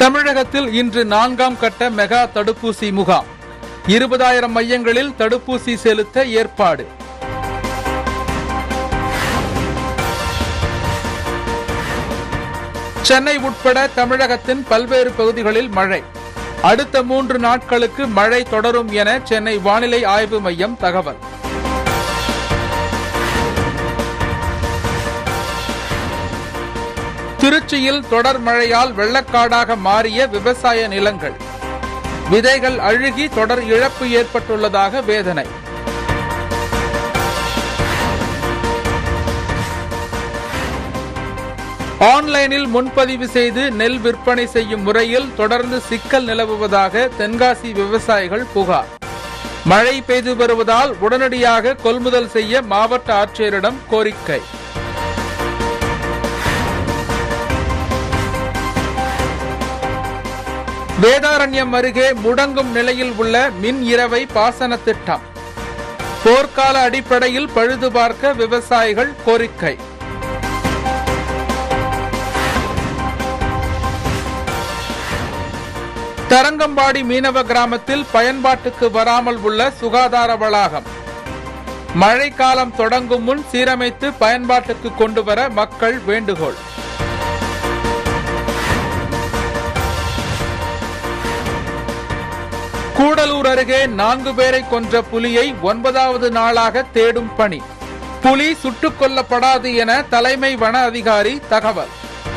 தமிழகத்தில் இன்று நான்காம் கட்ட மெகா தடுப்பூசி முகாம் இருபதாயிரம் மையங்களில் தடுப்பூசி செலுத்த ஏற்பாடு சென்னை உட்பட தமிழகத்தின் பல்வேறு பகுதிகளில் மழை அடுத்த மூன்று நாட்களுக்கு மழை தொடரும் என சென்னை வானிலை ஆய்வு மையம் தகவல் திருச்சியில் தொடர் மழையால் வெள்ளக்காடாக மாறிய விவசாய நிலங்கள் விதைகள் அழுகி தொடர் இழப்பு ஏற்பட்டுள்ளதாக வேதனை ஆன்லைனில் முன்பதிவு செய்து நெல் விற்பனை செய்யும் முறையில் தொடர்ந்து சிக்கல் நிலவுவதாக தென்காசி விவசாயிகள் புகார் மழை பெய்து வருவதால் உடனடியாக கொள்முதல் செய்ய மாவட்ட ஆட்சியரிடம் கோரிக்கை வேதாரண்யம் அருகே முடங்கும் நிலையில் உள்ள மின் இரவை பாசன திட்டம் போர்க்கால அடிப்படையில் பழுது பார்க்க விவசாயிகள் கோரிக்கை தரங்கம்பாடி மீனவ கிராமத்தில் பயன்பாட்டுக்கு வராமல் உள்ள சுகாதார வளாகம் மழைக்காலம் தொடங்கும் முன் சீரமைத்து பயன்பாட்டுக்கு கொண்டு வர மக்கள் வேண்டுகோள் கூடலூர் அருகே நான்கு பேரை கொன்ற புலியை ஒன்பதாவது நாளாக தேடும் பணி புலி சுட்டுக் கொல்லப்படாது என தலைமை வன அதிகாரி தகவல்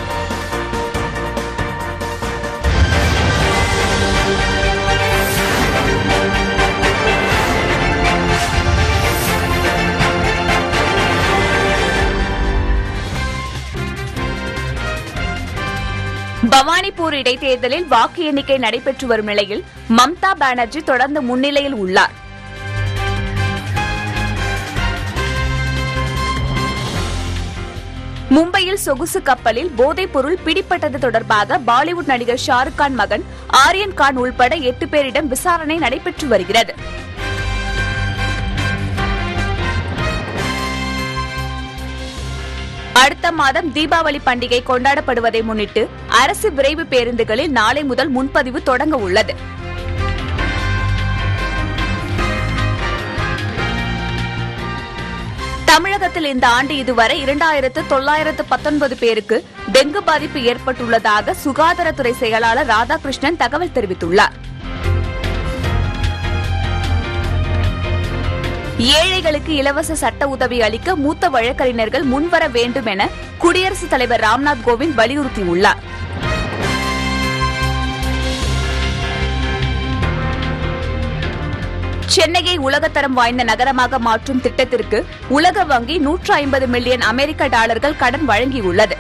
பவானிபூர் இடைத்தேர்தலில் வாக்கு எண்ணிக்கை நடைபெற்று வரும் நிலையில் மம்தா பானர்ஜி தொடர்ந்து முன்னிலையில் உள்ளார் மும்பையில் சொகுசு கப்பலில் போதைப் பொருள் பிடிப்பட்டது தொடர்பாக பாலிவுட் நடிகர் ஷாருக் கான் மகன் ஆரியன் கான் உள்பட எட்டு பேரிடம் விசாரணை நடைபெற்று வருகிறது அடுத்த மாதம் தீபாவளி பண்டிகை கொண்டாடப்படுவதை முன்னிட்டு அரசு விரைவு பேருந்துகளில் நாளை முதல் முன்பதிவு தொடங்க உள்ளது தமிழகத்தில் இந்த ஆண்டு இதுவரை இரண்டாயிரத்து தொள்ளாயிரத்து பத்தொன்பது பேருக்கு டெங்கு பாதிப்பு ஏற்பட்டுள்ளதாக சுகாதாரத்துறை செயலாளர் ராதாகிருஷ்ணன் தகவல் தெரிவித்துள்ளார் ஏழைகளுக்கு இலவச சட்ட உதவி அளிக்க மூத்த வழக்கறிஞர்கள் முன்வர வேண்டும் என குடியரசுத் தலைவர் ராம்நாத் கோவிந்த் வலியுறுத்தியுள்ளார் சென்னையை உலகத்தரம் வாய்ந்த நகரமாக மாற்றும் திட்டத்திற்கு உலக வங்கி நூற்று ஐம்பது மில்லியன் அமெரிக்க டாலர்கள் கடன் வழங்கியுள்ளது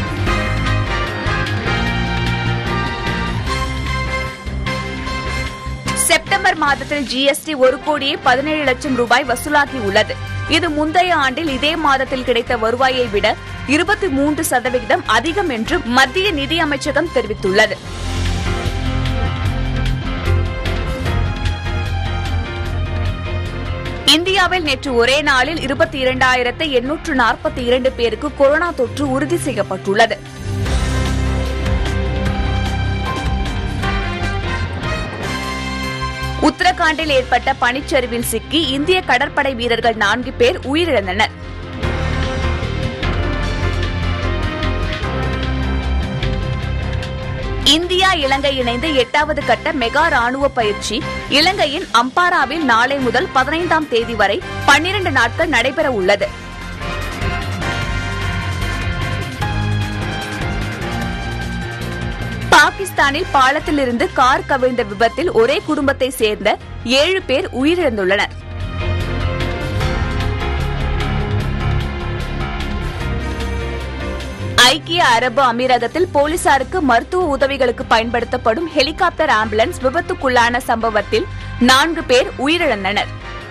செப்டம்பர் மாதத்தில் ஜிஎஸ்டி ஒரு கோடியே பதினேழு லட்சம் ரூபாய் வசூலாகி உள்ளது இது முந்தைய ஆண்டில் இதே மாதத்தில் கிடைத்த வருவாயை விட இருபத்தி மூன்று சதவிகிதம் அதிகம் என்று மத்திய நிதியமைச்சகம் தெரிவித்துள்ளது இந்தியாவில் நேற்று ஒரே நாளில் இருபத்தி இரண்டாயிரத்து எண்ணூற்று நாற்பத்தி இரண்டு பேருக்கு கொரோனா தொற்று உறுதி செய்யப்பட்டுள்ளது உத்தரகாண்டில் ஏற்பட்ட பனிச்சரிவில் சிக்கி இந்திய கடற்படை வீரர்கள் நான்கு பேர் உயிரிழந்தனர் இந்தியா இலங்கை இணைந்து எட்டாவது கட்ட மெகா ராணுவ பயிற்சி இலங்கையின் அம்பாராவில் நாளை முதல் பதினைந்தாம் தேதி வரை பன்னிரண்டு நாட்கள் நடைபெற உள்ளது பாகிஸ்தானில் பாலத்தில் இருந்து கார் கவிழ்ந்த விபத்தில் ஒரே குடும்பத்தை சேர்ந்த ஏழு பேர் உயிரிழந்துள்ளனர் ஐக்கிய அரபு அமீரகத்தில் போலீசாருக்கு மருத்துவ உதவிகளுக்கு பயன்படுத்தப்படும் ஹெலிகாப்டர் ஆம்புலன்ஸ் விபத்துக்குள்ளான சம்பவத்தில் நான்கு பேர் உயிரிழந்தனர்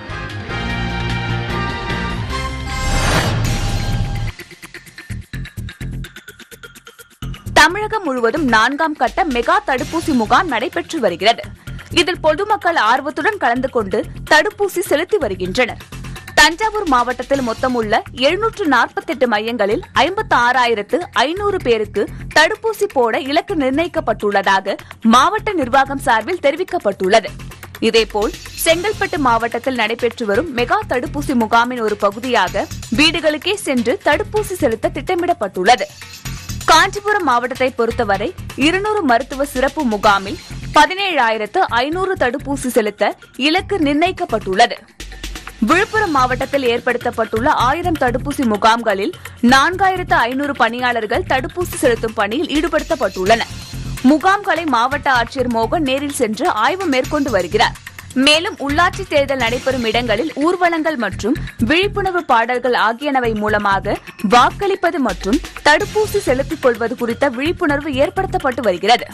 தமிழகம் முழுவதும் நான்காம் கட்ட மெகா தடுப்பூசி முகாம் நடைபெற்று வருகிறது இதில் பொதுமக்கள் ஆர்வத்துடன் கலந்து கொண்டு தடுப்பூசி செலுத்தி வருகின்றனர் தஞ்சாவூர் மாவட்டத்தில் மொத்தமுள்ள எழுநூற்று நாற்பத்தெட்டு மையங்களில் ஐம்பத்தி ஆறாயிரத்து ஐநூறு பேருக்கு தடுப்பூசி போட இலக்கு நிர்ணயிக்கப்பட்டுள்ளதாக மாவட்ட நிர்வாகம் சார்பில் தெரிவிக்கப்பட்டுள்ளது இதேபோல் செங்கல்பட்டு மாவட்டத்தில் நடைபெற்று வரும் மெகா தடுப்பூசி முகாமின் ஒரு பகுதியாக வீடுகளுக்கே சென்று தடுப்பூசி செலுத்த திட்டமிடப்பட்டுள்ளது காஞ்சிபுரம் மாவட்டத்தை பொறுத்தவரை இருநூறு மருத்துவ சிறப்பு முகாமில் பதினேழாயிரத்து ஐநூறு தடுப்பூசி செலுத்த இலக்கு நிர்ணயிக்கப்பட்டுள்ளது விழுப்புரம் மாவட்டத்தில் ஏற்படுத்தப்பட்டுள்ள ஆயிரம் தடுப்பூசி முகாம்களில் நான்காயிரத்து ஐநூறு பணியாளர்கள் தடுப்பூசி செலுத்தும் பணியில் ஈடுபடுத்தப்பட்டுள்ளனர் முகாம்களை மாவட்ட ஆட்சியர் மோகன் நேரில் சென்று ஆய்வு மேற்கொண்டு வருகிறார் மேலும் உள்ளாட்சி தேர்தல் நடைபெறும் இடங்களில் ஊர்வலங்கள் மற்றும் விழிப்புணர்வு பாடல்கள் ஆகியனவை மூலமாக வாக்களிப்பது மற்றும் தடுப்பூசி செலுத்திக் கொள்வது குறித்த விழிப்புணர்வு ஏற்படுத்தப்பட்டு வருகிறது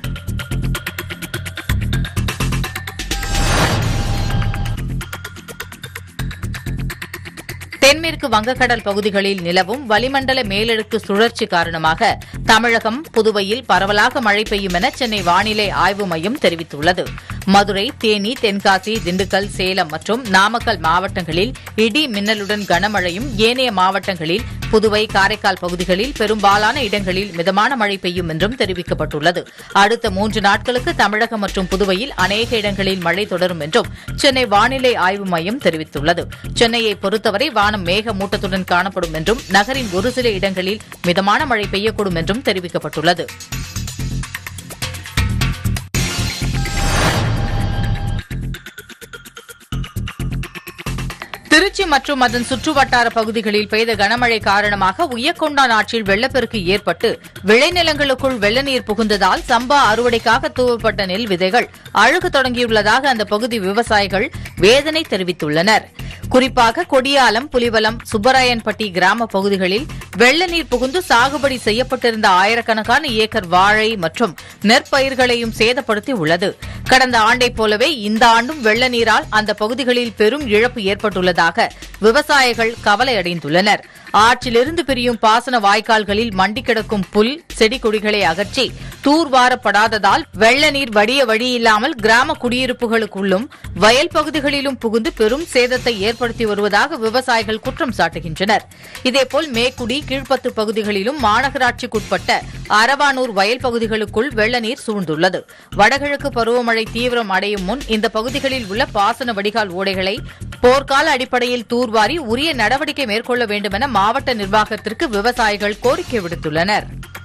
தென்மேற்கு வங்கக்கடல் பகுதிகளில் நிலவும் வளிமண்டல மேலடுக்கு சுழற்சி காரணமாக தமிழகம் புதுவையில் பரவலாக மழை பெய்யும் என சென்னை வானிலை ஆய்வு மையம் தெரிவித்துள்ளது மதுரை தேனி தென்காசி திண்டுக்கல் சேலம் மற்றும் நாமக்கல் மாவட்டங்களில் இடி மின்னலுடன் கனமழையும் ஏனைய மாவட்டங்களில் புதுவை காரைக்கால் பகுதிகளில் பெரும்பாலான இடங்களில் மிதமான மழை பெய்யும் என்றும் தெரிவிக்கப்பட்டுள்ளது அடுத்த மூன்று நாட்களுக்கு தமிழகம் மற்றும் புதுவையில் அநேக இடங்களில் மழை தொடரும் என்றும் சென்னை வானிலை ஆய்வு மையம் தெரிவித்துள்ளது சென்னையை பொறுத்தவரை வானம் மேகமூட்டத்துடன் காணப்படும் என்றும் நகரின் ஒரு சில இடங்களில் மிதமான மழை பெய்யக்கூடும் என்றும் தெரிவிக்கப்பட்டுள்ளது திருச்சி மற்றும் அதன் சுற்றுவட்டார பகுதிகளில் பெய்த கனமழை காரணமாக உய்யக்கொண்டான் ஆற்றில் வெள்ளப்பெருக்கு ஏற்பட்டு விளைநிலங்களுக்குள் வெள்ள நீர் புகுந்ததால் சம்பா அறுவடைக்காக தூவப்பட்ட நெல் விதைகள் அழுக தொடங்கியுள்ளதாக அந்த பகுதி விவசாயிகள் வேதனை தெரிவித்துள்ளனர் குறிப்பாக கொடியாலம் புலிவலம் சுப்பராயன்பட்டி கிராம பகுதிகளில் வெள்ள நீர் புகுந்து சாகுபடி செய்யப்பட்டிருந்த ஆயிரக்கணக்கான ஏக்கர் வாழை மற்றும் நெற்பயிர்களையும் சேதப்படுத்தி உள்ளது கடந்த ஆண்டைப் போலவே இந்த ஆண்டும் வெள்ள நீரால் அந்த பகுதிகளில் பெரும் இழப்பு ஏற்பட்டுள்ளதாக விவசாயிகள் கவலையடைந்துள்ளனர் ஆற்றிலிருந்து பிரியும் பாசன வாய்க்கால்களில் மண்டி கிடக்கும் புல் செடி கொடிகளை அகற்றி தூர்வாரப்படாததால் வெள்ள நீர் வடிய வழியில்லாமல் கிராம குடியிருப்புகளுக்குள்ளும் வயல் பகுதிகளிலும் புகுந்து பெரும் சேதத்தை ஏற்படுத்தி வருவதாக விவசாயிகள் குற்றம் சாட்டுகின்றனர் இதேபோல் மேக்குடி கீழ்ப்பத்து பகுதிகளிலும் மாநகராட்சிக்குட்பட்ட அரவானூர் வயல் பகுதிகளுக்குள் வெள்ள நீர் சூழ்ந்துள்ளது வடகிழக்கு பருவமழை தீவிரம் அடையும் முன் இந்த பகுதிகளில் உள்ள பாசன வடிகால் ஓடைகளை போர்க்கால அடிப்படையில் தூர்வாரி உரிய நடவடிக்கை மேற்கொள்ள வேண்டும் என மாவட்ட நிர்வாகத்திற்கு விவசாயிகள் கோரிக்கை விடுத்துள்ளனர்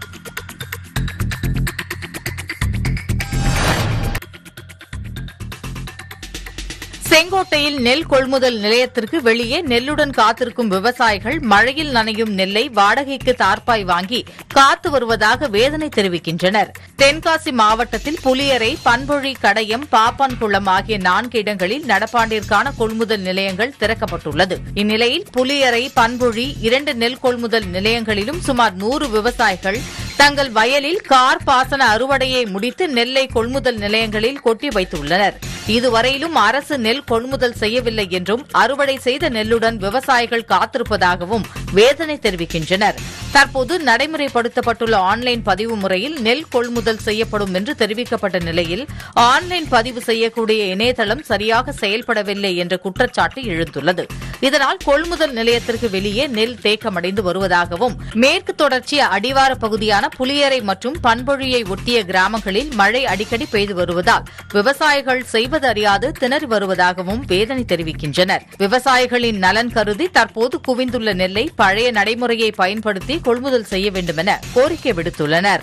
செங்கோட்டையில் நெல் கொள்முதல் நிலையத்திற்கு வெளியே நெல்லுடன் காத்திருக்கும் விவசாயிகள் மழையில் நனையும் நெல்லை வாடகைக்கு தார்ப்பாய் வாங்கி காத்து வருவதாக வேதனை தெரிவிக்கின்றனர் தென்காசி மாவட்டத்தில் புலியரை பண்பொழி கடையம் பாப்பான்குளம் ஆகிய நான்கு இடங்களில் நடப்பாண்டிற்கான கொள்முதல் நிலையங்கள் திறக்கப்பட்டுள்ளது இந்நிலையில் புலியரை பண்பொழி இரண்டு நெல் கொள்முதல் நிலையங்களிலும் சுமார் நூறு விவசாயிகள் தங்கள் வயலில் கார் பாசன அறுவடையை முடித்து நெல்லை கொள்முதல் நிலையங்களில் கொட்டி வைத்துள்ளனர் இதுவரையிலும் அரசு நெல் கொள்முதல் செய்யவில்லை என்றும் அறுவடை செய்த நெல்லுடன் விவசாயிகள் காத்திருப்பதாகவும் வேதனை தெரிவிக்கின்றனர் தற்போது நடைமுறைப்படுத்தப்பட்டுள்ள ஆன்லைன் பதிவு முறையில் நெல் கொள்முதல் செய்யப்படும் என்று தெரிவிக்கப்பட்ட நிலையில் ஆன்லைன் பதிவு செய்யக்கூடிய இணையதளம் சரியாக செயல்படவில்லை என்ற குற்றச்சாட்டு எழுந்துள்ளது இதனால் கொள்முதல் நிலையத்திற்கு வெளியே நெல் தேக்கமடைந்து வருவதாகவும் மேற்கு தொடர்ச்சி அடிவார பகுதியான புலியரை மற்றும் பண்பொழியை ஒட்டிய கிராமங்களில் மழை அடிக்கடி பெய்து வருவதால் விவசாயிகள் செய்வது அறியாது திணறி வருவதாகவும் வேதனை தெரிவிக்கின்றனர் விவசாயிகளின் நலன் கருதி தற்போது குவிந்துள்ள நெல்லை பழைய நடைமுறையை பயன்படுத்தி கொள்முதல் செய்ய வேண்டும் என கோரிக்கை விடுத்துள்ளனர்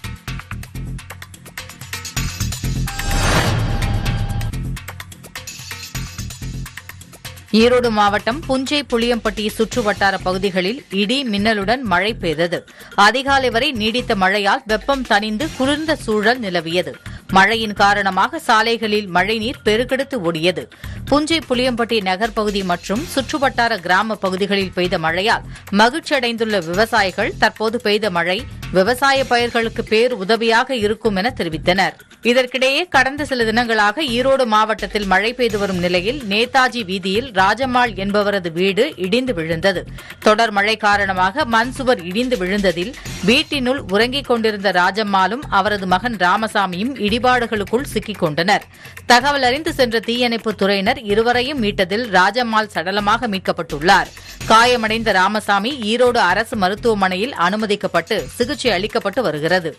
ஈரோடு மாவட்டம் புஞ்சை புளியம்பட்டி சுற்றுவட்டார பகுதிகளில் இடி மின்னலுடன் மழை பெய்தது அதிகாலை வரை நீடித்த மழையால் வெப்பம் தணிந்து குளிர்ந்த சூழல் நிலவியது மழையின் காரணமாக சாலைகளில் மழைநீர் பெருக்கெடுத்து ஓடியது புஞ்சை புளியம்பட்டி நகர் பகுதி மற்றும் சுற்றுவட்டார கிராம பகுதிகளில் பெய்த மழையால் மகிழ்ச்சியடைந்துள்ள விவசாயிகள் தற்போது பெய்த மழை விவசாய பயிர்களுக்கு பேர் உதவியாக இருக்கும் என தெரிவித்தனர் இதற்கிடையே கடந்த சில தினங்களாக ஈரோடு மாவட்டத்தில் மழை பெய்து வரும் நிலையில் நேதாஜி வீதியில் ராஜம்மாள் என்பவரது வீடு இடிந்து விழுந்தது தொடர் மழை காரணமாக மண் சுவர் இடிந்து விழுந்ததில் வீட்டினுள் உறங்கிக் கொண்டிருந்த ராஜம்மாளும் அவரது மகன் ராமசாமியும் இடி இடிபாடுகளுக்குள் சிக்கிக் கொண்டனர் தகவல் அறிந்து சென்ற தீயணைப்புத் துறையினர் இருவரையும் மீட்டதில் ராஜம்மாள் சடலமாக மீட்கப்பட்டுள்ளார் காயமடைந்த ராமசாமி ஈரோடு அரசு மருத்துவமனையில் அனுமதிக்கப்பட்டு சிகிச்சை அளிக்கப்பட்டு வருகிறது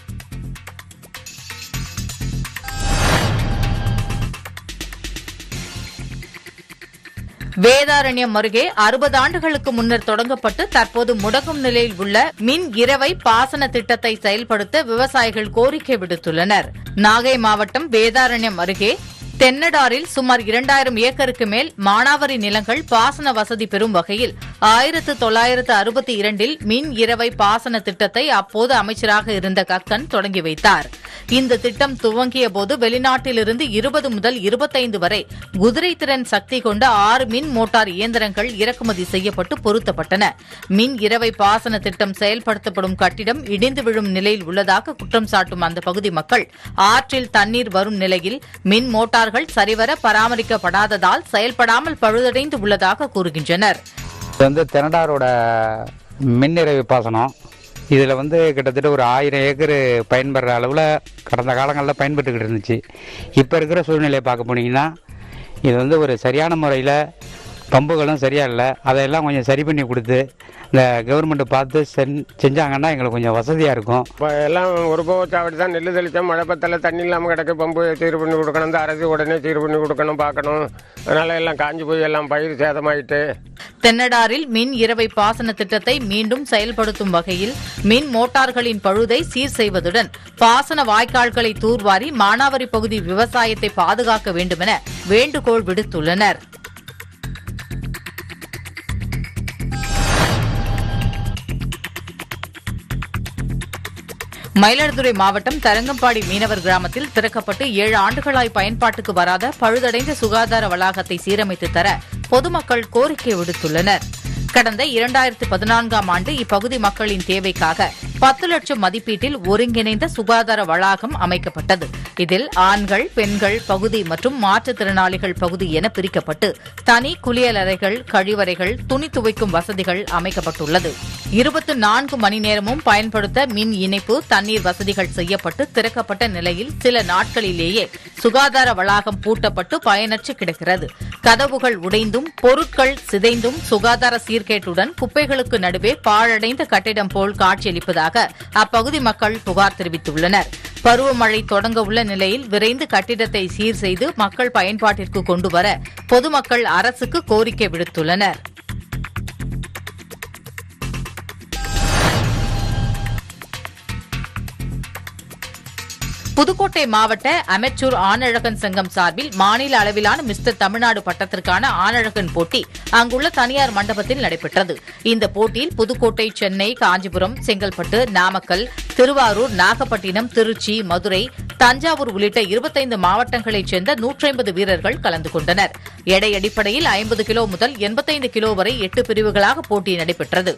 வேதாரண்யம் அருகே அறுபது ஆண்டுகளுக்கு முன்னர் தொடங்கப்பட்டு தற்போது முடங்கும் நிலையில் உள்ள மின் இரவை பாசன திட்டத்தை செயல்படுத்த விவசாயிகள் கோரிக்கை விடுத்துள்ளனர் நாகை மாவட்டம் வேதாரண்யம் அருகே தென்னடாரில் சுமார் இரண்டாயிரம் ஏக்கருக்கு மேல் மானாவரி நிலங்கள் பாசன வசதி பெறும் வகையில் ஆயிரத்து தொள்ளாயிரத்து அறுபத்தி இரண்டில் மின் இரவை பாசன திட்டத்தை அப்போது அமைச்சராக இருந்த கக்கன் தொடங்கி வைத்தார் இந்த திட்டம் துவங்கிய போது வெளிநாட்டிலிருந்து இருபது முதல் இருபத்தைந்து வரை குதிரை திறன் சக்தி கொண்ட ஆறு மின் மோட்டார் இயந்திரங்கள் இறக்குமதி செய்யப்பட்டு பொருத்தப்பட்டன மின் இரவை பாசன திட்டம் செயல்படுத்தப்படும் கட்டிடம் இடிந்து விழும் நிலையில் உள்ளதாக குற்றம் சாட்டும் அந்த பகுதி மக்கள் ஆற்றில் தண்ணீர் வரும் நிலையில் மின் மோட்டார்கள் சரிவர பராமரிக்கப்படாததால் செயல்படாமல் பழுதடைந்து உள்ளதாக கூறுகின்றனர் இது வந்து தெனடாரோட மின்னிறைவு பாசனம் இதில் வந்து கிட்டத்தட்ட ஒரு ஆயிரம் ஏக்கர் பயன்படுற அளவில் கடந்த காலங்களில் பயன்பட்டுக்கிட்டு இருந்துச்சு இப்போ இருக்கிற சூழ்நிலையை பார்க்க போனீங்கன்னா இது வந்து ஒரு சரியான முறையில் பம்புகளும் சரியா இல்லை அதையெல்லாம் கொஞ்சம் சரி பண்ணி கொடுத்து இந்த கவர்மெண்ட் பார்த்து செஞ்- செஞ்சாங்கன்னா எங்களுக்கு கொஞ்சம் வசதியாக இருக்கும் இப்போ எல்லாம் ஒரு போச்சாவடி தான் நெல் தெளித்தோம் மழை பத்தல தண்ணி இல்லாமல் கிடக்கு பம்பு சீர் பண்ணி கொடுக்கணும் இந்த அரசு உடனே சீர் பண்ணி கொடுக்கணும் பார்க்கணும் அதனால எல்லாம் காஞ்சி போய் எல்லாம் பயிர் சேதமாயிட்டு தென்னடாரில் மின் இரவை பாசன திட்டத்தை மீண்டும் செயல்படுத்தும் வகையில் மின் மோட்டார்களின் பழுதை சீர் செய்வதுடன் பாசன வாய்க்கால்களை தூர்வாரி மானாவரி பகுதி விவசாயத்தை பாதுகாக்க வேண்டுமென வேண்டுகோள் விடுத்துள்ளனர் மயிலாடுதுறை மாவட்டம் தரங்கம்பாடி மீனவர் கிராமத்தில் திறக்கப்பட்டு ஏழு ஆண்டுகளாய் பயன்பாட்டுக்கு வராத பழுதடைந்த சுகாதார வளாகத்தை சீரமைத்து தர பொதுமக்கள் கோரிக்கை விடுத்துள்ளனர் கடந்த இரண்டாயிரத்து பதினான்காம் ஆண்டு இப்பகுதி மக்களின் தேவைக்காக பத்து லட்சம் மதிப்பீட்டில் ஒருங்கிணைந்த சுகாதார வளாகம் அமைக்கப்பட்டது இதில் ஆண்கள் பெண்கள் பகுதி மற்றும் மாற்றுத்திறனாளிகள் பகுதி என பிரிக்கப்பட்டு தனி குளியலறைகள் கழிவறைகள் துணி துவைக்கும் வசதிகள் அமைக்கப்பட்டுள்ளது இருபத்தி நான்கு மணி நேரமும் பயன்படுத்த மின் இணைப்பு தண்ணீர் வசதிகள் செய்யப்பட்டு திறக்கப்பட்ட நிலையில் சில நாட்களிலேயே சுகாதார வளாகம் பூட்டப்பட்டு பயனற்று கிடக்கிறது கதவுகள் உடைந்தும் பொருட்கள் சிதைந்தும் சுகாதார சீர்கேட்டுடன் குப்பைகளுக்கு நடுவே பாழடைந்த கட்டிடம் போல் காட்சியளிப்பதாக அப்பகுதி மக்கள் புகார் தெரிவித்துள்ளனர் பருவமழை தொடங்க உள்ள நிலையில் விரைந்து கட்டிடத்தை சீர் செய்து மக்கள் பயன்பாட்டிற்கு கொண்டுவர பொதுமக்கள் அரசுக்கு கோரிக்கை விடுத்துள்ளனர் புதுக்கோட்டை மாவட்ட அமெச்சூர் ஆணழகன் சங்கம் சார்பில் மாநில அளவிலான மிஸ்டர் தமிழ்நாடு பட்டத்திற்கான ஆணழகன் போட்டி அங்குள்ள தனியார் மண்டபத்தில் நடைபெற்றது இந்த போட்டியில் புதுக்கோட்டை சென்னை காஞ்சிபுரம் செங்கல்பட்டு நாமக்கல் திருவாரூர் நாகப்பட்டினம் திருச்சி மதுரை தஞ்சாவூர் உள்ளிட்ட இருபத்தைந்து மாவட்டங்களைச் சேர்ந்த நூற்றைம்பது வீரர்கள் கலந்து கொண்டனர் எடை அடிப்படையில் ஐம்பது கிலோ முதல் எண்பத்தைந்து கிலோ வரை எட்டு பிரிவுகளாக போட்டி நடைபெற்றது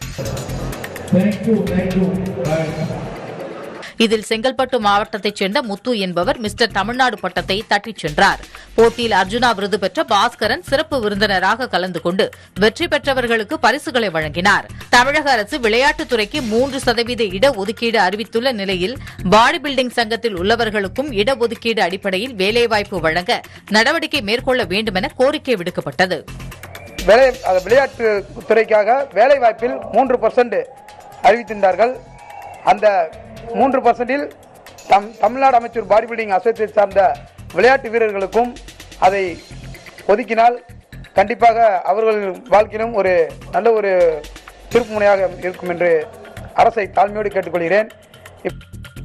இதில் செங்கல்பட்டு மாவட்டத்தைச் சேர்ந்த முத்து என்பவர் மிஸ்டர் தமிழ்நாடு பட்டத்தை தட்டிச் சென்றார் போட்டியில் அர்ஜுனா விருது பெற்ற பாஸ்கரன் சிறப்பு விருந்தினராக கலந்து கொண்டு வெற்றி பெற்றவர்களுக்கு பரிசுகளை வழங்கினார் தமிழக அரசு விளையாட்டுத்துறைக்கு மூன்று சதவீத இடஒதுக்கீடு அறிவித்துள்ள நிலையில் பாடி பில்டிங் சங்கத்தில் உள்ளவர்களுக்கும் இடஒதுக்கீடு அடிப்படையில் வேலைவாய்ப்பு வழங்க நடவடிக்கை மேற்கொள்ள வேண்டுமென கோரிக்கை விடுக்கப்பட்டது வேலை அது விளையாட்டு துறைக்காக வேலை வாய்ப்பில் மூன்று பர்சன்ட் அறிவித்திருந்தார்கள் அந்த மூன்று பர்சன்டில் தம் தமிழ்நாடு அமைச்சர் பாடி பில்டிங் அசோசியேட் சார்ந்த விளையாட்டு வீரர்களுக்கும் அதை ஒதுக்கினால் கண்டிப்பாக அவர்கள் வாழ்க்கையிலும் ஒரு நல்ல ஒரு திருப்புமுனையாக இருக்கும் என்று அரசை தாழ்மையோடு கேட்டுக்கொள்கிறேன் இப்-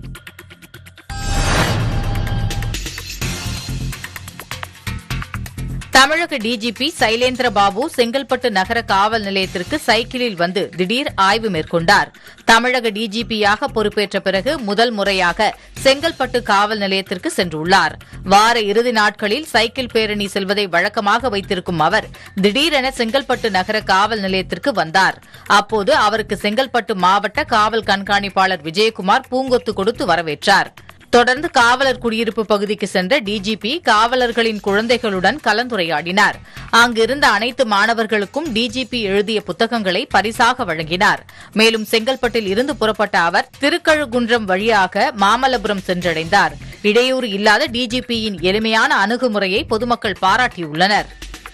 தமிழக டிஜிபி சைலேந்திர பாபு செங்கல்பட்டு நகர காவல் நிலையத்திற்கு சைக்கிளில் வந்து திடீர் ஆய்வு மேற்கொண்டார் தமிழக டிஜிபியாக பொறுப்பேற்ற பிறகு முதல் முறையாக செங்கல்பட்டு காவல் நிலையத்திற்கு சென்றுள்ளார் வார இறுதி நாட்களில் சைக்கிள் பேரணி செல்வதை வழக்கமாக வைத்திருக்கும் அவர் திடீரென செங்கல்பட்டு நகர காவல் நிலையத்திற்கு வந்தார் அப்போது அவருக்கு செங்கல்பட்டு மாவட்ட காவல் கண்காணிப்பாளர் விஜயகுமார் பூங்கொத்து கொடுத்து வரவேற்றார் தொடர்ந்து காவலர் குடியிருப்பு பகுதிக்கு சென்ற டிஜிபி காவலர்களின் குழந்தைகளுடன் கலந்துரையாடினார் அங்கிருந்த அனைத்து மாணவர்களுக்கும் டிஜிபி எழுதிய புத்தகங்களை பரிசாக வழங்கினார் மேலும் செங்கல்பட்டில் இருந்து புறப்பட்ட அவர் திருக்கழுகுன்றம் வழியாக மாமல்லபுரம் சென்றடைந்தார் இடையூறு இல்லாத டிஜிபியின் எளிமையான அணுகுமுறையை பொதுமக்கள் பாராட்டியுள்ளனர்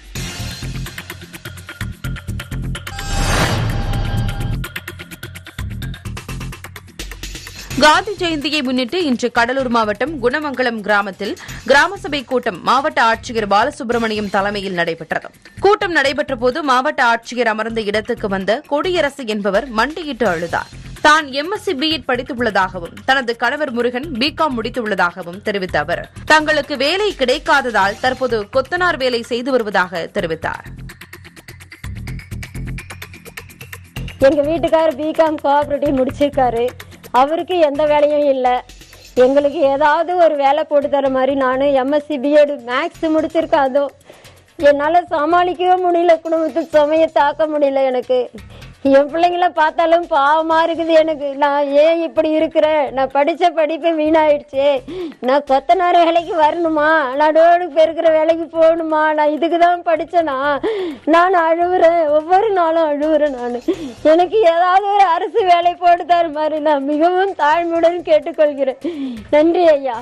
காந்தி ஜெயந்தியை முன்னிட்டு இன்று கடலூர் மாவட்டம் குணமங்கலம் கிராமத்தில் கிராம சபை கூட்டம் மாவட்ட ஆட்சியர் பாலசுப்ரமணியம் தலைமையில் நடைபெற்றது கூட்டம் நடைபெற்ற போது மாவட்ட ஆட்சியர் அமர்ந்த இடத்துக்கு வந்த கொடியரசு என்பவர் மண்டியிட்டு அழுதார் தான் எம்எஸ்சி பிஎட் படித்துள்ளதாகவும் தனது கணவர் முருகன் பிகாம் முடித்துள்ளதாகவும் தெரிவித்த அவர் தங்களுக்கு வேலை கிடைக்காததால் தற்போது கொத்தனார் வேலை செய்து வருவதாக தெரிவித்தார் எங்க வீட்டுக்காரர் பிகாம் கோஆபரேட்டிவ் முடிச்சிருக்காரு அவருக்கு எந்த வேலையும் இல்லை எங்களுக்கு ஏதாவது ஒரு வேலை போட்டு தர மாதிரி நான் எம்எஸ்சி பிஎட் மேக்ஸ் முடிச்சிருக்கேன் அதுவும் என்னால் சமாளிக்கவே முடியல குடும்பத்து சுமையை தாக்க முடியல எனக்கு என் பிள்ளைங்கள பார்த்தாலும் பாவமா இருக்குது எனக்கு நான் ஏன் இப்படி இருக்கிறேன் நான் படிச்ச படிப்பு வீணாயிடுச்சு நான் கொத்தனார் வேலைக்கு வரணுமா நான் ரோடு பெருக்கிற வேலைக்கு போகணுமா நான் இதுக்கு தான் படிச்சேனா நான் அழுவுறேன் ஒவ்வொரு நாளும் அழுவுறேன் நான் எனக்கு ஏதாவது ஒரு அரசு வேலை போட்டு தர மாதிரி நான் மிகவும் தாழ்மையுடன் கேட்டுக்கொள்கிறேன் நன்றி ஐயா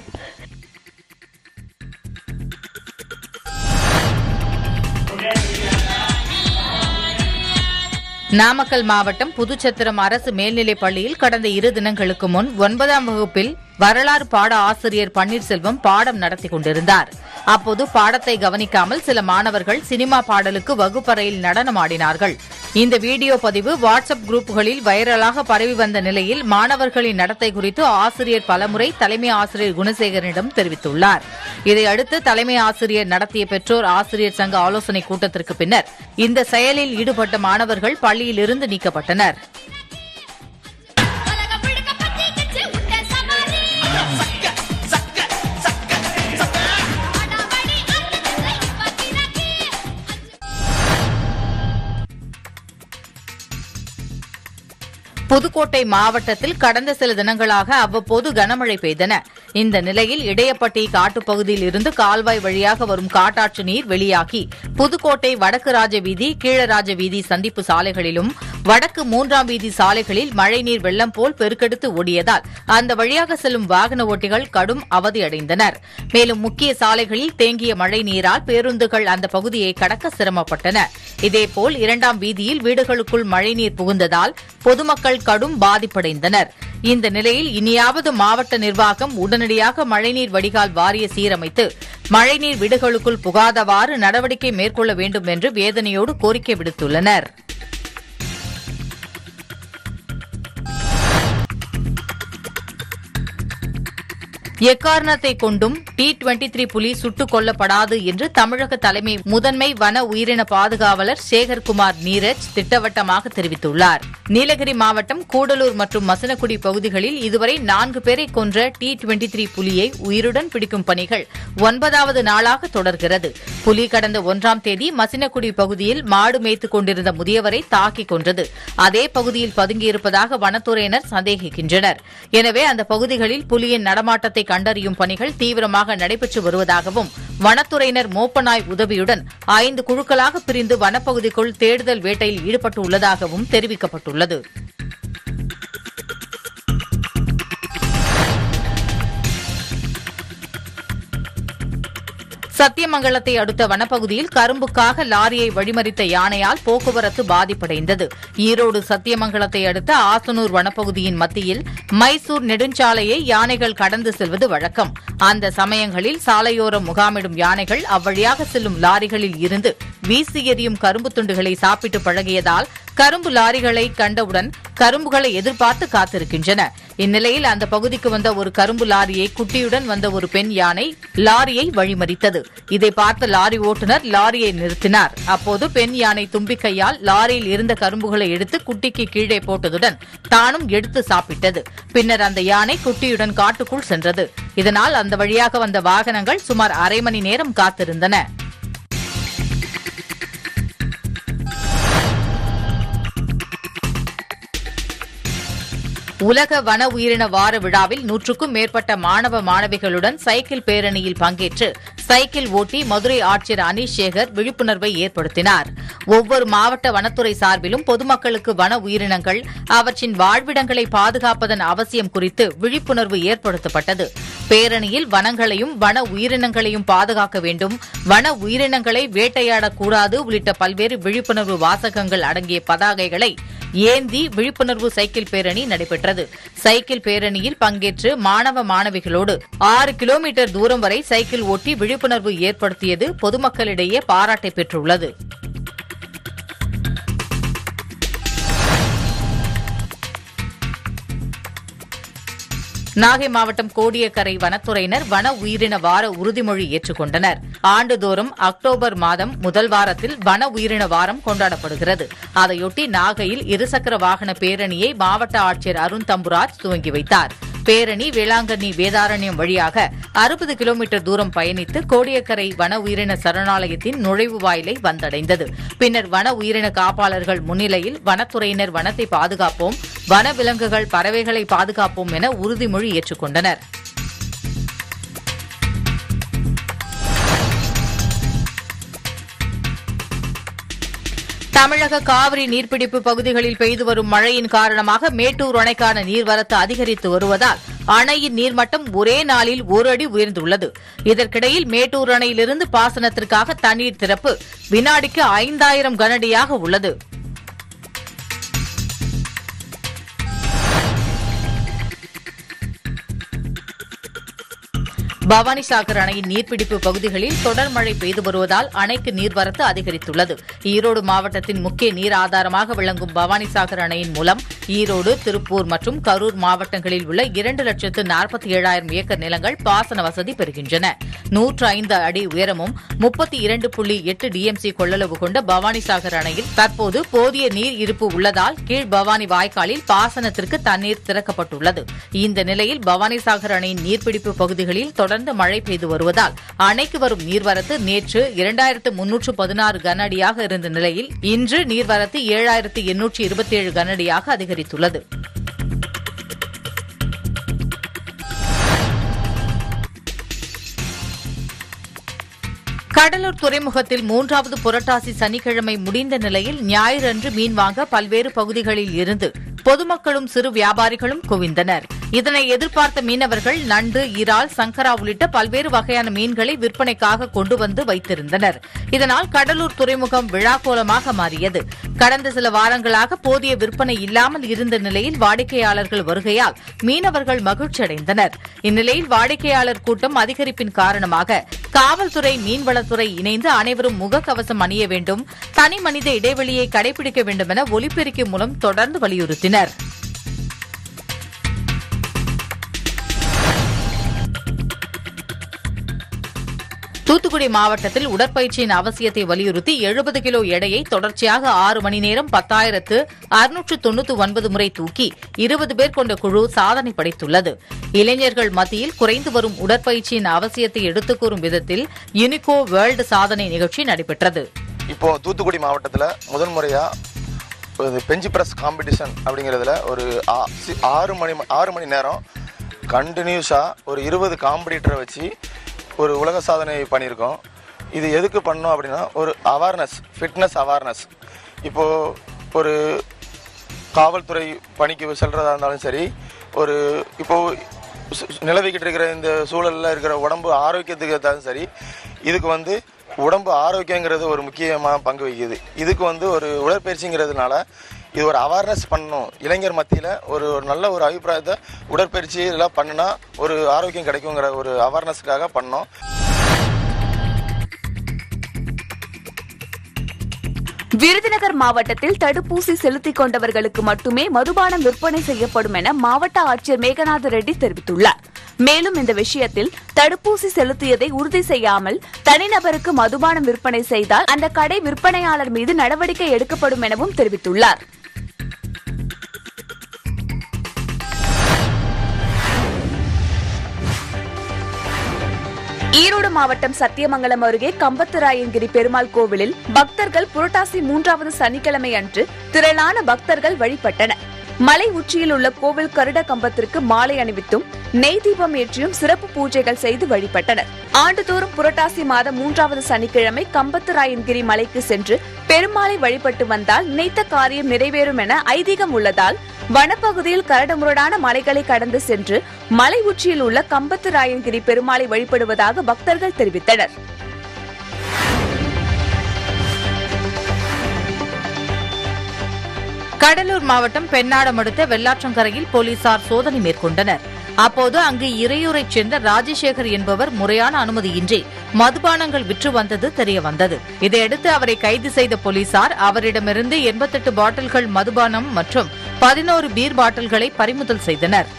நாமக்கல் மாவட்டம் புதுச்சத்திரம் அரசு மேல்நிலைப் பள்ளியில் கடந்த இரு தினங்களுக்கு முன் ஒன்பதாம் வகுப்பில் வரலாறு பாட ஆசிரியர் பன்னீர்செல்வம் பாடம் நடத்தி கொண்டிருந்தார் அப்போது பாடத்தை கவனிக்காமல் சில மாணவர்கள் சினிமா பாடலுக்கு வகுப்பறையில் நடனமாடினார்கள் இந்த வீடியோ பதிவு வாட்ஸ்அப் குரூப்புகளில் வைரலாக பரவி வந்த நிலையில் மாணவர்களின் நடத்தை குறித்து ஆசிரியர் பலமுறை தலைமை ஆசிரியர் குணசேகரனிடம் தெரிவித்துள்ளார் இதையடுத்து தலைமை ஆசிரியர் நடத்திய பெற்றோர் ஆசிரியர் சங்க ஆலோசனை கூட்டத்திற்கு பின்னர் இந்த செயலில் ஈடுபட்ட மாணவர்கள் பள்ளியிலிருந்து நீக்கப்பட்டனர் புதுக்கோட்டை மாவட்டத்தில் கடந்த சில தினங்களாக அவ்வப்போது கனமழை பெய்தன இந்த நிலையில் இடையப்பட்டி காட்டுப்பகுதியில் இருந்து கால்வாய் வழியாக வரும் காட்டாற்று நீர் வெளியாகி புதுக்கோட்டை வடக்கு ராஜ வீதி கீழராஜ வீதி சந்திப்பு சாலைகளிலும் வடக்கு மூன்றாம் வீதி சாலைகளில் மழைநீர் வெள்ளம் போல் பெருக்கெடுத்து ஓடியதால் அந்த வழியாக செல்லும் வாகன ஓட்டிகள் கடும் அவதியடைந்தனர் மேலும் முக்கிய சாலைகளில் தேங்கிய மழை நீரால் பேருந்துகள் அந்த பகுதியை கடக்க சிரமப்பட்டன இதேபோல் இரண்டாம் வீதியில் வீடுகளுக்குள் மழைநீர் புகுந்ததால் பொதுமக்கள் கடும் பாதிப்படைந்தனர் இந்த நிலையில் இனியாவது மாவட்ட நிர்வாகம் உடனடியாக மழைநீர் வடிகால் வாரிய சீரமைத்து மழைநீர் வீடுகளுக்குள் புகாதவாறு நடவடிக்கை மேற்கொள்ள வேண்டும் என்று வேதனையோடு கோரிக்கை விடுத்துள்ளனர் எக்காரணத்தை கொண்டும் டி டுவெண்டி த்ரீ புலி சுட்டுக் கொல்லப்படாது என்று தமிழக தலைமை முதன்மை வன உயிரின பாதுகாவலர் சேகர்குமார் நீரஜ் திட்டவட்டமாக தெரிவித்துள்ளார் நீலகிரி மாவட்டம் கூடலூர் மற்றும் மசனக்குடி பகுதிகளில் இதுவரை நான்கு பேரை கொன்ற டி டுவெண்டி த்ரீ புலியை உயிருடன் பிடிக்கும் பணிகள் ஒன்பதாவது நாளாக தொடர்கிறது புலி கடந்த ஒன்றாம் தேதி மசினக்குடி பகுதியில் மாடு மேய்த்துக் கொண்டிருந்த முதியவரை தாக்கிக் கொன்றது அதே பகுதியில் பதுங்கியிருப்பதாக வனத்துறையினர் சந்தேகிக்கின்றனர் எனவே அந்த பகுதிகளில் புலியின் நடமாட்டத்தை கண்டறியும் பணிகள் தீவிரமாக நடைபெற்று வருவதாகவும் வனத்துறையினர் மோப்பநாய் உதவியுடன் ஐந்து குழுக்களாக பிரிந்து வனப்பகுதிக்குள் தேடுதல் வேட்டையில் ஈடுபட்டுள்ளதாகவும் தெரிவிக்கப்பட்டுள்ளது சத்தியமங்கலத்தை அடுத்த வனப்பகுதியில் கரும்புக்காக லாரியை வழிமறித்த யானையால் போக்குவரத்து பாதிப்படைந்தது ஈரோடு சத்தியமங்கலத்தை அடுத்த ஆசனூர் வனப்பகுதியின் மத்தியில் மைசூர் நெடுஞ்சாலையை யானைகள் கடந்து செல்வது வழக்கம் அந்த சமயங்களில் சாலையோரம் முகாமிடும் யானைகள் அவ்வழியாக செல்லும் லாரிகளில் இருந்து வீசி எறியும் கரும்பு துண்டுகளை சாப்பிட்டு பழகியதால் கரும்பு லாரிகளை கண்டவுடன் கரும்புகளை எதிர்பார்த்து காத்திருக்கின்றன இந்நிலையில் அந்த பகுதிக்கு வந்த ஒரு கரும்பு லாரியை குட்டியுடன் வந்த ஒரு பெண் யானை லாரியை வழிமறித்தது இதை பார்த்த லாரி ஓட்டுநர் லாரியை நிறுத்தினார் அப்போது பெண் யானை தும்பிக்கையால் லாரியில் இருந்த கரும்புகளை எடுத்து குட்டிக்கு கீழே போட்டதுடன் தானும் எடுத்து சாப்பிட்டது பின்னர் அந்த யானை குட்டியுடன் காட்டுக்குள் சென்றது இதனால் அந்த வழியாக வந்த வாகனங்கள் சுமார் அரை மணி நேரம் காத்திருந்தன உலக வன உயிரின வார விழாவில் நூற்றுக்கும் மேற்பட்ட மாணவ மாணவிகளுடன் சைக்கிள் பேரணியில் பங்கேற்று சைக்கிள் ஓட்டி மதுரை ஆட்சியர் அனீஷ் சேகர் விழிப்புணர்வை ஏற்படுத்தினார் ஒவ்வொரு மாவட்ட வனத்துறை சார்பிலும் பொதுமக்களுக்கு வன உயிரினங்கள் அவற்றின் வாழ்விடங்களை பாதுகாப்பதன் அவசியம் குறித்து விழிப்புணர்வு ஏற்படுத்தப்பட்டது பேரணியில் வனங்களையும் வன உயிரினங்களையும் பாதுகாக்க வேண்டும் வன உயிரினங்களை வேட்டையாடக்கூடாது உள்ளிட்ட பல்வேறு விழிப்புணர்வு வாசகங்கள் அடங்கிய பதாகைகளை ஏந்தி விழிப்புணர்வு சைக்கிள் பேரணி நடைபெற்றது சைக்கிள் பேரணியில் பங்கேற்று மாணவ மாணவிகளோடு ஆறு கிலோமீட்டர் தூரம் வரை சைக்கிள் ஓட்டி விழிப்புணர்வு ஏற்படுத்தியது பொதுமக்களிடையே பாராட்டை பெற்றுள்ளது நாகை மாவட்டம் கோடியக்கரை வனத்துறையினர் வன உயிரின வார உறுதிமொழி ஏற்றுக்கொண்டனர் ஆண்டுதோறும் அக்டோபர் மாதம் முதல் வாரத்தில் வன உயிரின வாரம் கொண்டாடப்படுகிறது அதையொட்டி நாகையில் இருசக்கர வாகன பேரணியை மாவட்ட ஆட்சியர் அருண் தம்புராஜ் துவங்கி வைத்தார் பேரணி வேளாங்கண்ணி வேதாரண்யம் வழியாக அறுபது கிலோமீட்டர் தூரம் பயணித்து கோடியக்கரை வன உயிரின சரணாலயத்தின் நுழைவு வாயிலை வந்தடைந்தது பின்னர் வன உயிரின காப்பாளர்கள் முன்னிலையில் வனத்துறையினர் வனத்தை பாதுகாப்போம் வன விலங்குகள் பறவைகளை பாதுகாப்போம் என உறுதிமொழி ஏற்றுக்கொண்டனர் தமிழக காவிரி நீர்பிடிப்பு பகுதிகளில் பெய்து வரும் மழையின் காரணமாக மேட்டூர் அணைக்கான நீர்வரத்து அதிகரித்து வருவதால் அணையின் நீர்மட்டம் ஒரே நாளில் ஒரு அடி உயர்ந்துள்ளது இதற்கிடையில் மேட்டூர் அணையிலிருந்து பாசனத்திற்காக தண்ணீர் திறப்பு வினாடிக்கு ஐந்தாயிரம் கனஅடியாக உள்ளது பவானிசாகர் அணையின் நீர்பிடிப்பு பகுதிகளில் தொடர் மழை பெய்து வருவதால் அணைக்கு நீர்வரத்து அதிகரித்துள்ளது ஈரோடு மாவட்டத்தின் முக்கிய நீர் ஆதாரமாக விளங்கும் பவானிசாகர் அணையின் மூலம் ஈரோடு திருப்பூர் மற்றும் கரூர் மாவட்டங்களில் உள்ள இரண்டு லட்சத்து நாற்பத்தி ஏழாயிரம் ஏக்கர் நிலங்கள் பாசன வசதி பெறுகின்றன நூற்று ஐந்து அடி உயரமும் முப்பத்தி இரண்டு புள்ளி எட்டு டிஎம்சி கொள்ளளவு கொண்ட பவானிசாகர் அணையில் தற்போது போதிய நீர் இருப்பு உள்ளதால் கீழ் பவானி வாய்க்காலில் பாசனத்திற்கு தண்ணீர் திறக்கப்பட்டுள்ளது இந்த நிலையில் பவானிசாகர் அணையின் நீர்பிடிப்பு பகுதிகளில் தொடர்ந்து மழை பெய்து வருவதால் அணைக்கு வரும் நீர்வரத்து நேற்று இரண்டாயிரத்து முன்னூற்று பதினாறு கன அடியாக இருந்த நிலையில் இன்று நீர்வரத்து ஏழாயிரத்து எண்ணூற்று இருபத்தேழு கன அடியாக அதிகரித்துள்ளது கடலூர் துறைமுகத்தில் மூன்றாவது புரட்டாசி சனிக்கிழமை முடிந்த நிலையில் ஞாயிறன்று மீன் வாங்க பல்வேறு பகுதிகளில் இருந்து பொதுமக்களும் சிறு வியாபாரிகளும் குவிந்தனர் இதனை எதிர்பார்த்த மீனவர்கள் நண்டு இறால் சங்கரா உள்ளிட்ட பல்வேறு வகையான மீன்களை விற்பனைக்காக கொண்டு வந்து வைத்திருந்தனர் இதனால் கடலூர் துறைமுகம் விழாக்கோலமாக மாறியது கடந்த சில வாரங்களாக போதிய விற்பனை இல்லாமல் இருந்த நிலையில் வாடிக்கையாளர்கள் வருகையால் மீனவர்கள் மகிழ்ச்சியடைந்தனர் இந்நிலையில் வாடிக்கையாளர் கூட்டம் அதிகரிப்பின் காரணமாக காவல்துறை மீன்வளத்துறை இணைந்து அனைவரும் முகக்கவசம் அணிய வேண்டும் தனி மனித இடைவெளியை கடைபிடிக்க வேண்டும் என ஒலிபெருக்கி மூலம் தொடர்ந்து வலியுறுத்தினர் தூத்துக்குடி மாவட்டத்தில் உடற்பயிற்சியின் அவசியத்தை வலியுறுத்தி எழுபது கிலோ எடையை தொடர்ச்சியாக ஆறு மணி நேரம் பத்தாயிரத்து அறுநூற்று தொண்ணூற்று ஒன்பது முறை தூக்கி இருபது பேர் கொண்ட குழு சாதனை படைத்துள்ளது இளைஞர்கள் மத்தியில் குறைந்து வரும் உடற்பயிற்சியின் அவசியத்தை எடுத்துக் கூறும் விதத்தில் யுனிகோ வேர்ல்டு சாதனை நிகழ்ச்சி நடைபெற்றது இப்போ தூத்துக்குடி மாவட்டத்தில் முதல் முறையா ஒரு பெஞ்சு பிரஸ் காம்படிஷன் அப்படிங்கிறதுல ஒரு ஆ- சி- ஆறு மணி ஆறு மணி நேரம் கண்டினியூஸாக ஒரு இருபது காம்படிட்டரை வச்சு ஒரு உலக சாதனை பண்ணியிருக்கோம் இது எதுக்கு பண்ணோம் அப்படின்னா ஒரு அவேர்னஸ் ஃபிட்னஸ் அவேர்னஸ் இப்போது ஒரு காவல்துறை பணிக்கு செல்றதா இருந்தாலும் சரி ஒரு இப்போ சு- சு- நிலவிக்கிட்டு இருக்கிற இந்த சூழல்ல இருக்கிற உடம்பு ஆரோக்கியத்துக்கு இருந்தாலும் சரி இதுக்கு வந்து உடம்பு ஆரோக்கியங்கிறது ஒரு முக்கியமாக பங்கு வகிக்குது இதுக்கு வந்து ஒரு உடற்பயிற்சிங்கிறதுனால இது ஒரு அவேர்னஸ் பண்ணணும் இளைஞர் மத்தியில் ஒரு ஒரு நல்ல ஒரு அபிப்பிராயத்தை உடற்பயிற்சி இதெல்லாம் பண்ணுனா ஒரு ஆரோக்கியம் கிடைக்குங்கிற ஒரு அவேர்னஸ்க்காக பண்ணோம் விருதுநகர் மாவட்டத்தில் தடுப்பூசி செலுத்திக் கொண்டவர்களுக்கு மட்டுமே மதுபானம் விற்பனை செய்யப்படும் என மாவட்ட ஆட்சியர் மேகநாத ரெட்டி தெரிவித்துள்ளார் மேலும் இந்த விஷயத்தில் தடுப்பூசி செலுத்தியதை உறுதி செய்யாமல் தனிநபருக்கு மதுபானம் விற்பனை செய்தால் அந்த கடை விற்பனையாளர் மீது நடவடிக்கை எடுக்கப்படும் எனவும் தெரிவித்துள்ளார் ஈரோடு மாவட்டம் சத்தியமங்கலம் அருகே கம்பத்துராயங்கிரி பெருமாள் கோவிலில் பக்தர்கள் புரட்டாசி மூன்றாவது சனிக்கிழமை அன்று திரளான பக்தர்கள் வழிபட்டனர் மலை உச்சியில் உள்ள கோவில் கருட கம்பத்திற்கு மாலை அணிவித்தும் நெய் தீபம் ஏற்றியும் சிறப்பு பூஜைகள் செய்து வழிபட்டனர் ஆண்டுதோறும் புரட்டாசி மாதம் மூன்றாவது சனிக்கிழமை கம்பத்துராயன்கிரி மலைக்கு சென்று பெருமாளை வழிபட்டு வந்தால் நினைத்த காரியம் நிறைவேறும் என ஐதீகம் உள்ளதால் வனப்பகுதியில் கரடுமுரடான மலைகளை கடந்து சென்று மலை உச்சியில் உள்ள கம்பத்து ராயன்கிரி பெருமாளை வழிபடுவதாக பக்தர்கள் தெரிவித்தனர் கடலூர் மாவட்டம் பெண்ணாடம் அடுத்த வெள்ளாற்றங்கரையில் போலீசார் சோதனை மேற்கொண்டனர் அப்போது அங்கு இறையூரைச் சேர்ந்த ராஜசேகர் என்பவர் முறையான அனுமதியின்றி மதுபானங்கள் விற்று வந்தது தெரியவந்தது இதையடுத்து அவரை கைது செய்த போலீசார் அவரிடமிருந்து எண்பத்தெட்டு பாட்டில்கள் மதுபானம் மற்றும் பதினோரு பீர் பாட்டில்களை பறிமுதல் செய்தனர்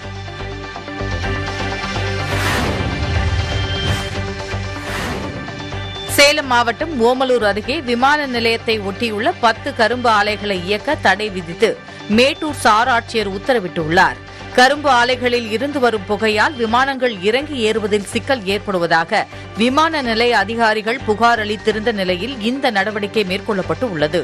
சேலம் மாவட்டம் ஓமலூர் அருகே விமான நிலையத்தை ஒட்டியுள்ள பத்து கரும்பு ஆலைகளை இயக்க தடை விதித்து மேட்டூர் சார் ஆட்சியர் உத்தரவிட்டுள்ளார் கரும்பு ஆலைகளில் இருந்து வரும் புகையால் விமானங்கள் இறங்கி ஏறுவதில் சிக்கல் ஏற்படுவதாக விமான நிலைய அதிகாரிகள் புகார் அளித்திருந்த நிலையில் இந்த நடவடிக்கை மேற்கொள்ளப்பட்டு உள்ளது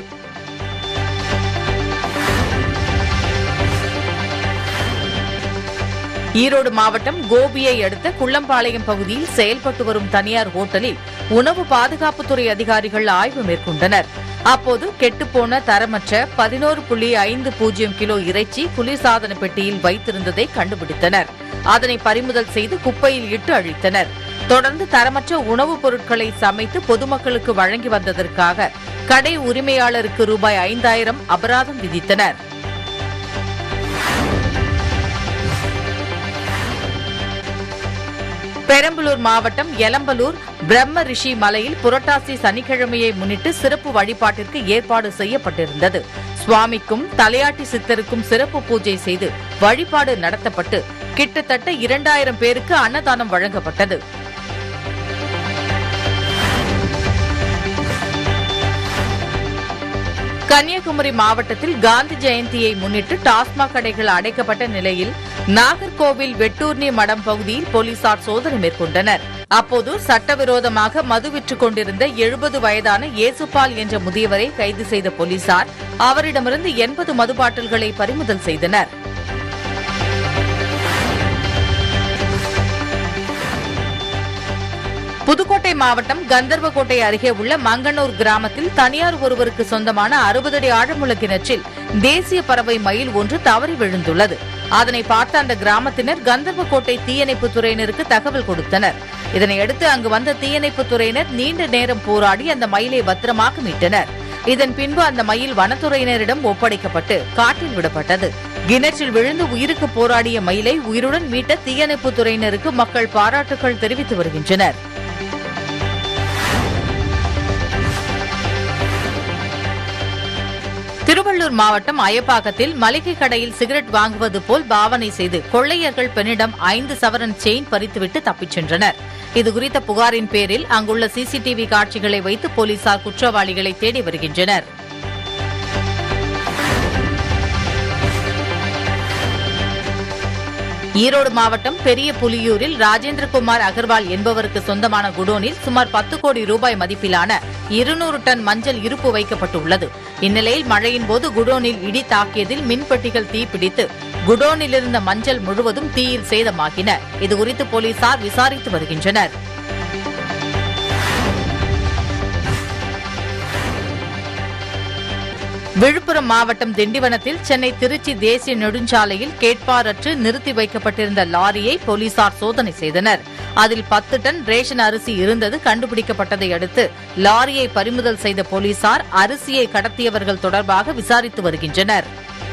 ஈரோடு மாவட்டம் கோபியை அடுத்த குள்ளம்பாளையம் பகுதியில் செயல்பட்டு வரும் தனியார் ஹோட்டலில் உணவு பாதுகாப்புத்துறை அதிகாரிகள் ஆய்வு மேற்கொண்டனர் அப்போது கெட்டுப்போன தரமற்ற பதினோரு புள்ளி ஐந்து பூஜ்ஜியம் கிலோ இறைச்சி குளிர்சாதன பெட்டியில் வைத்திருந்ததை கண்டுபிடித்தனர் அதனை பறிமுதல் செய்து குப்பையில் இட்டு அழித்தனர் தொடர்ந்து தரமற்ற உணவுப் பொருட்களை சமைத்து பொதுமக்களுக்கு வழங்கி வந்ததற்காக கடை உரிமையாளருக்கு ரூபாய் ஐந்தாயிரம் அபராதம் விதித்தனர் பெரம்பலூர் மாவட்டம் எலம்பலூர் பிரம்ம ரிஷி மலையில் புரட்டாசி சனிக்கிழமையை முன்னிட்டு சிறப்பு வழிபாட்டிற்கு ஏற்பாடு செய்யப்பட்டிருந்தது சுவாமிக்கும் தலையாட்டி சித்தருக்கும் சிறப்பு பூஜை செய்து வழிபாடு நடத்தப்பட்டு கிட்டத்தட்ட இரண்டாயிரம் பேருக்கு அன்னதானம் வழங்கப்பட்டது கன்னியாகுமரி மாவட்டத்தில் காந்தி ஜெயந்தியை முன்னிட்டு டாஸ்மாக் கடைகள் அடைக்கப்பட்ட நிலையில் நாகர்கோவில் வெட்டூர்னி மடம் பகுதியில் போலீசார் சோதனை மேற்கொண்டனர் அப்போது சட்டவிரோதமாக மது விற்றுக் கொண்டிருந்த எழுபது வயதான ஏசுபால் என்ற முதியவரை கைது செய்த போலீசார் அவரிடமிருந்து எண்பது மது பாட்டில்களை பறிமுதல் செய்தனர் புதுக்கோட்டை மாவட்டம் கந்தர்வக்கோட்டை அருகே உள்ள மங்கனூர் கிராமத்தில் தனியார் ஒருவருக்கு சொந்தமான அறுபது அடி ஆழமுள்ள கிணற்றில் தேசிய பறவை மயில் ஒன்று தவறி விழுந்துள்ளது அதனை பார்த்த அந்த கிராமத்தினர் கந்தர்வக்கோட்டை தீயணைப்புத் துறையினருக்கு தகவல் கொடுத்தனர் இதனையடுத்து அங்கு வந்த தீயணைப்புத் துறையினர் நீண்ட நேரம் போராடி அந்த மயிலை பத்திரமாக மீட்டனர் இதன் பின்பு அந்த மயில் வனத்துறையினரிடம் ஒப்படைக்கப்பட்டு காட்டில் விடப்பட்டது கிணற்றில் விழுந்து உயிருக்கு போராடிய மயிலை உயிருடன் மீட்ட தீயணைப்புத் துறையினருக்கு மக்கள் பாராட்டுகள் தெரிவித்து வருகின்றனர் திருவள்ளூர் மாவட்டம் அயப்பாக்கத்தில் மளிகை கடையில் சிகரெட் வாங்குவது போல் பாவனை செய்து கொள்ளையர்கள் பெண்ணிடம் ஐந்து சவரன் செயின் பறித்துவிட்டு தப்பிச் சென்றனர் இதுகுறித்த புகாரின் பேரில் அங்குள்ள சிசிடிவி காட்சிகளை வைத்து போலீசார் குற்றவாளிகளை தேடி வருகின்றனர் ஈரோடு மாவட்டம் பெரிய புலியூரில் ராஜேந்திரகுமார் அகர்வால் என்பவருக்கு சொந்தமான குடோனில் சுமார் பத்து கோடி ரூபாய் மதிப்பிலான இருநூறு டன் மஞ்சள் இருப்பு வைக்கப்பட்டுள்ளது இந்நிலையில் மழையின் போது குடோனில் இடி தாக்கியதில் மின்பெட்டிகள் தீப்பிடித்து குடோனில் இருந்த மஞ்சள் முழுவதும் தீயில் சேதமாகின இதுகுறித்து போலீசார் விசாரித்து வருகின்றனர் விழுப்புரம் மாவட்டம் திண்டிவனத்தில் சென்னை திருச்சி தேசிய நெடுஞ்சாலையில் கேட்பாரற்று நிறுத்தி வைக்கப்பட்டிருந்த லாரியை போலீசார் சோதனை செய்தனர் அதில் பத்து டன் ரேஷன் அரிசி இருந்தது கண்டுபிடிக்கப்பட்டதை அடுத்து லாரியை பறிமுதல் செய்த போலீசார் அரிசியை கடத்தியவர்கள் தொடர்பாக விசாரித்து வருகின்றனர்